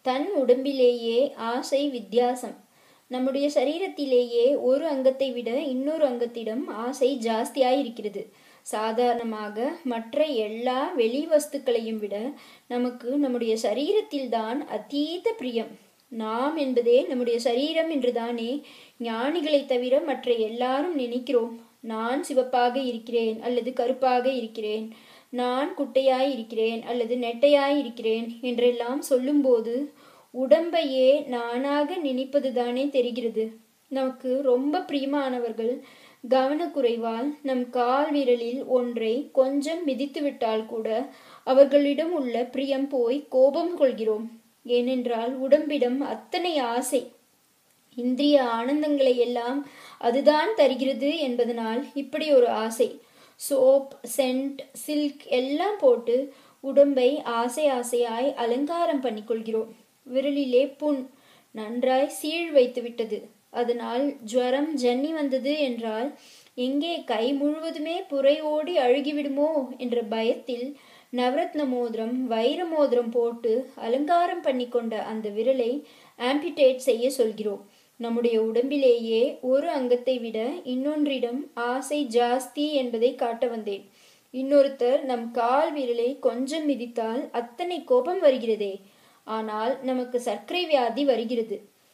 தன் உடம்பிலேயே ஆசை வித்தியாசம் நம்முடைய சரீரத்திலேயே ஒரு அங்கத்தை விட இன்னொரு அங்கத்திடம் ஆசை ஜாஸ்தியாயிருக்கிறது சாதாரணமாக மற்ற எல்லா வெளி வஸ்துக்களையும் விட நமக்கு நம்முடைய சரீரத்தில்தான் அதீத பிரியம் நாம் என்பதே நம்முடைய சரீரம் என்றுதானே ஞானிகளை தவிர மற்ற எல்லாரும் நினைக்கிறோம் நான் சிவப்பாக இருக்கிறேன் அல்லது கருப்பாக இருக்கிறேன் நான் குட்டையாய் இருக்கிறேன் அல்லது நெட்டையாய் இருக்கிறேன் என்றெல்லாம் சொல்லும்போது உடம்பையே நானாக நினைப்பதுதானே தெரிகிறது நமக்கு ரொம்ப பிரியமானவர்கள் கவனக்குறைவால் நம் கால் விரலில் ஒன்றை கொஞ்சம் மிதித்துவிட்டால் கூட அவர்களிடம் உள்ள பிரியம் போய் கோபம் கொள்கிறோம் ஏனென்றால் உடம்பிடம் அத்தனை ஆசை இந்திரிய ஆனந்தங்களை எல்லாம் அதுதான் தருகிறது என்பதனால் இப்படி ஒரு ஆசை சோப் சென்ட் சில்க் எல்லாம் போட்டு உடம்பை ஆசை ஆசையாய் அலங்காரம் பண்ணிக்கொள்கிறோம் விரலிலே புண் நன்றாய் சீழ் வைத்து விட்டது அதனால் ஜுவரம் ஜன்னி வந்தது என்றால் எங்கே கை முழுவதுமே புரை ஓடி அழுகிவிடுமோ என்ற பயத்தில் நவரத்ன மோதிரம் வைர மோதிரம் போட்டு அலங்காரம் பண்ணி கொண்ட அந்த விரலை ஆம்பிடேட் செய்ய சொல்கிறோம் நம்முடைய உடம்பிலேயே ஒரு அங்கத்தை விட இன்னொன்றிடம் ஆசை ஜாஸ்தி என்பதை காட்ட வந்தேன் இன்னொருத்தர் நம் கால் விரலை கொஞ்சம் மிதித்தால் அத்தனை கோபம் வருகிறதே ஆனால் நமக்கு சர்க்கரை வியாதி வருகிறது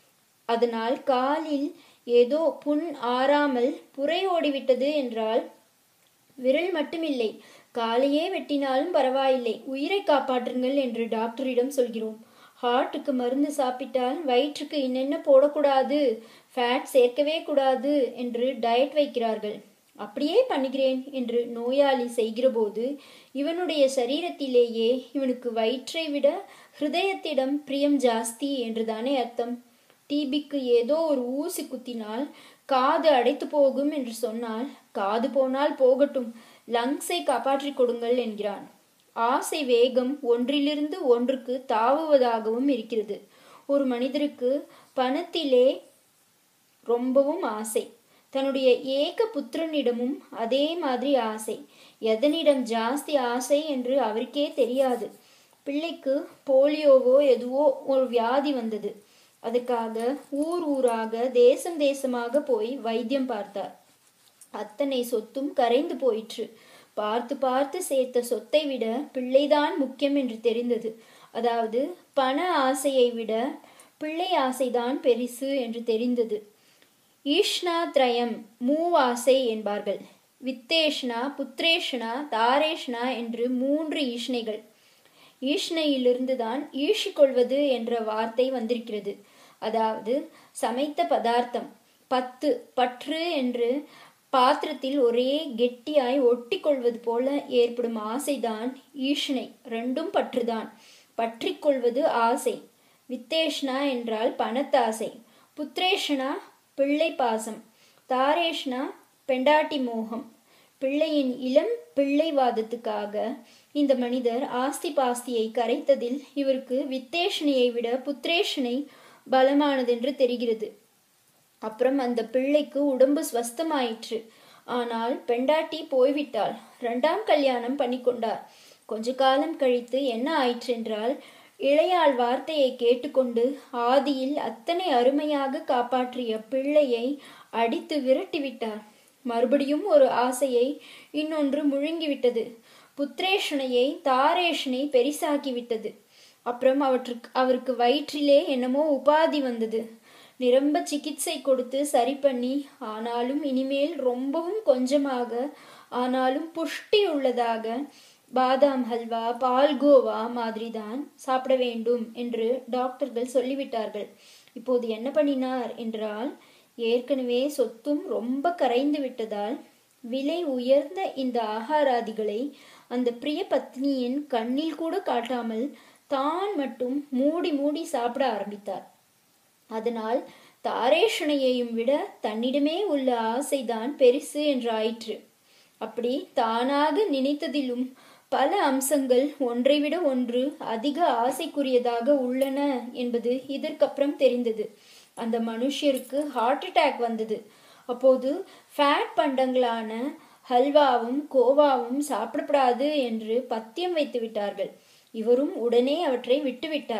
அதனால் காலில் ஏதோ புண் ஆறாமல் புரை ஓடிவிட்டது என்றால் விரல் மட்டுமில்லை காலையே வெட்டினாலும் பரவாயில்லை உயிரை காப்பாற்றுங்கள் என்று டாக்டரிடம் சொல்கிறோம் ஹார்ட்டுக்கு மருந்து சாப்பிட்டால் வயிற்றுக்கு என்னென்ன போடக்கூடாது ஃபேட் சேர்க்கவே கூடாது என்று டயட் வைக்கிறார்கள் அப்படியே பண்ணுகிறேன் என்று நோயாளி செய்கிறபோது இவனுடைய சரீரத்திலேயே இவனுக்கு வயிற்றை விட ஹிருதயத்திடம் பிரியம் ஜாஸ்தி என்றுதானே அர்த்தம் டிபிக்கு ஏதோ ஒரு ஊசி குத்தினால் காது அடைத்து போகும் என்று சொன்னால் காது போனால் போகட்டும் லங்ஸை காப்பாற்றிக் கொடுங்கள் என்கிறான் ஆசை வேகம் ஒன்றிலிருந்து ஒன்றுக்கு தாவுவதாகவும் இருக்கிறது ஒரு மனிதருக்கு பணத்திலே ரொம்பவும் ஆசை தன்னுடைய ஏக புத்திரனிடமும் அதே மாதிரி ஆசை எதனிடம் ஜாஸ்தி ஆசை என்று அவருக்கே தெரியாது பிள்ளைக்கு போலியோவோ எதுவோ ஒரு வியாதி வந்தது அதுக்காக ஊர் ஊராக தேசம் தேசமாக போய் வைத்தியம் பார்த்தார் அத்தனை சொத்தும் கரைந்து போயிற்று பார்த்து பார்த்து சேர்த்த சொத்தை விட பிள்ளைதான் முக்கியம் என்று தெரிந்தது அதாவது பண ஆசையை விட பிள்ளை ஆசைதான் பெரிசு என்று தெரிந்தது ஈஷ்ணா திரயம் மூவாசை என்பார்கள் வித்தேஷ்ணா புத்திரேஷ்ணா தாரேஷ்ணா என்று மூன்று ஈஷ்ணைகள் ஈஷ்ணையிலிருந்து தான் ஈஷிக்கொள்வது என்ற வார்த்தை வந்திருக்கிறது அதாவது சமைத்த பதார்த்தம் பத்து பற்று என்று பாத்திரத்தில் ஒரே கெட்டியாய் ஒட்டி கொள்வது போல ஏற்படும் ஆசைதான் ஈஷ்ணை ரெண்டும் பற்றுதான் பற்றி கொள்வது ஆசை வித்தேஷ்ணா என்றால் பணத்தாசை புத்திரேஷ்ணா பிள்ளை பாசம் தாரேஷ்ணா பெண்டாட்டி மோகம் பிள்ளையின் இளம் பிள்ளைவாதத்துக்காக இந்த மனிதர் ஆஸ்தி பாஸ்தியை கரைத்ததில் இவருக்கு வித்தேஷனையை விட புத்திரேஷனை பலமானதென்று தெரிகிறது அப்புறம் அந்த பிள்ளைக்கு உடம்பு ஸ்வஸ்தமாயிற்று ஆனால் பெண்டாட்டி போய்விட்டாள் ரெண்டாம் கல்யாணம் பண்ணி கொண்டார் கொஞ்ச காலம் கழித்து என்ன ஆயிற்று என்றால் இளையாள் வார்த்தையை கேட்டுக்கொண்டு ஆதியில் அத்தனை அருமையாக காப்பாற்றிய பிள்ளையை அடித்து விரட்டிவிட்டார் மறுபடியும் ஒரு ஆசையை இன்னொன்று முழுங்கிவிட்டது புத்திரேஷனையை தாரேஷனை பெரிசாக்கிவிட்டது அப்புறம் அவற்றுக்கு அவருக்கு வயிற்றிலே என்னமோ உபாதி வந்தது நிரம்ப சிகிச்சை கொடுத்து சரி பண்ணி ஆனாலும் இனிமேல் ரொம்பவும் கொஞ்சமாக ஆனாலும் புஷ்டி உள்ளதாக பாதாம் ஹல்வா பால்கோவா மாதிரி தான் சாப்பிட வேண்டும் என்று டாக்டர்கள் சொல்லிவிட்டார்கள் இப்போது என்ன பண்ணினார் என்றால் ஏற்கனவே சொத்தும் ரொம்ப கரைந்து விட்டதால் விலை உயர்ந்த இந்த ஆகாராதிகளை அந்த பிரிய பத்னியின் கண்ணில் கூட காட்டாமல் தான் மட்டும் மூடி மூடி சாப்பிட ஆரம்பித்தார் அதனால் தாரேஷனையையும் விட தன்னிடமே உள்ள ஆசைதான் பெருசு என்றாயிற்று அப்படி தானாக நினைத்ததிலும் பல அம்சங்கள் ஒன்றை விட ஒன்று அதிக ஆசைக்குரியதாக உள்ளன என்பது இதற்கப்புறம் தெரிந்தது அந்த மனுஷருக்கு ஹார்ட் அட்டாக் வந்தது அப்போது ஃபேட் பண்டங்களான ஹல்வாவும் கோவாவும் சாப்பிடப்படாது என்று பத்தியம் வைத்து விட்டார்கள் இவரும் உடனே அவற்றை விட்டுவிட்டார்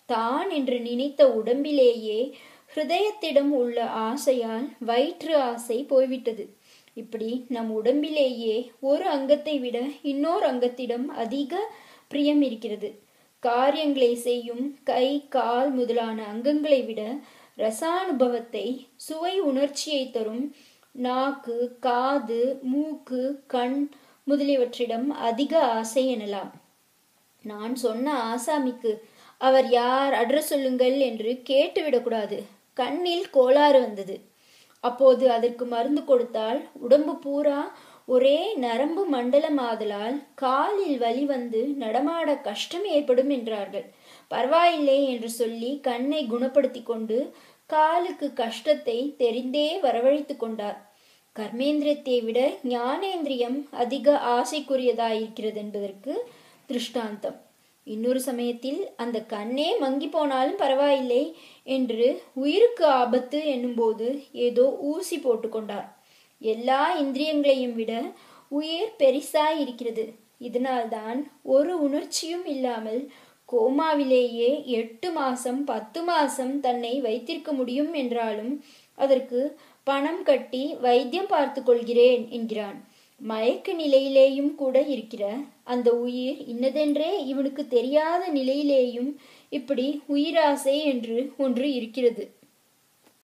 தான் என்று நினைத்த உடம்பிலேயே ஹிருதயத்திடம் உள்ள ஆசையால் வயிற்று ஆசை போய்விட்டது இப்படி நம் உடம்பிலேயே ஒரு அங்கத்தை விட இன்னொரு அங்கத்திடம் அதிக பிரியம் இருக்கிறது காரியங்களை செய்யும் கை கால் முதலான அங்கங்களை விட ரசானுபவத்தை சுவை உணர்ச்சியை தரும் நாக்கு காது மூக்கு கண் முதலியவற்றிடம் அதிக ஆசை எனலாம் நான் சொன்ன ஆசாமிக்கு அவர் யார் அட்ரஸ் சொல்லுங்கள் என்று கேட்டுவிடக்கூடாது கண்ணில் கோளாறு வந்தது அப்போது அதற்கு மருந்து கொடுத்தால் உடம்பு பூரா ஒரே நரம்பு மண்டலமாதலால் காலில் வலி வந்து நடமாட கஷ்டம் ஏற்படும் என்றார்கள் பரவாயில்லை என்று சொல்லி கண்ணை குணப்படுத்தி கொண்டு காலுக்கு கஷ்டத்தை தெரிந்தே வரவழைத்து கொண்டார் கர்மேந்திரியத்தை விட ஞானேந்திரியம் அதிக ஆசைக்குரியதாயிருக்கிறது என்பதற்கு திருஷ்டாந்தம் இன்னொரு சமயத்தில் அந்த கண்ணே மங்கி போனாலும் பரவாயில்லை என்று உயிருக்கு ஆபத்து என்னும்போது ஏதோ ஊசி போட்டுக்கொண்டார் எல்லா இந்திரியங்களையும் விட உயிர் பெரிசாய் இருக்கிறது இதனால்தான் ஒரு உணர்ச்சியும் இல்லாமல் கோமாவிலேயே எட்டு மாசம் பத்து மாசம் தன்னை வைத்திருக்க முடியும் என்றாலும் அதற்கு பணம் கட்டி வைத்தியம் பார்த்து கொள்கிறேன் என்கிறான் மயக்க நிலையிலேயும் கூட இருக்கிற அந்த உயிர் இன்னதென்றே இவனுக்கு தெரியாத நிலையிலேயும் இப்படி உயிராசை என்று ஒன்று இருக்கிறது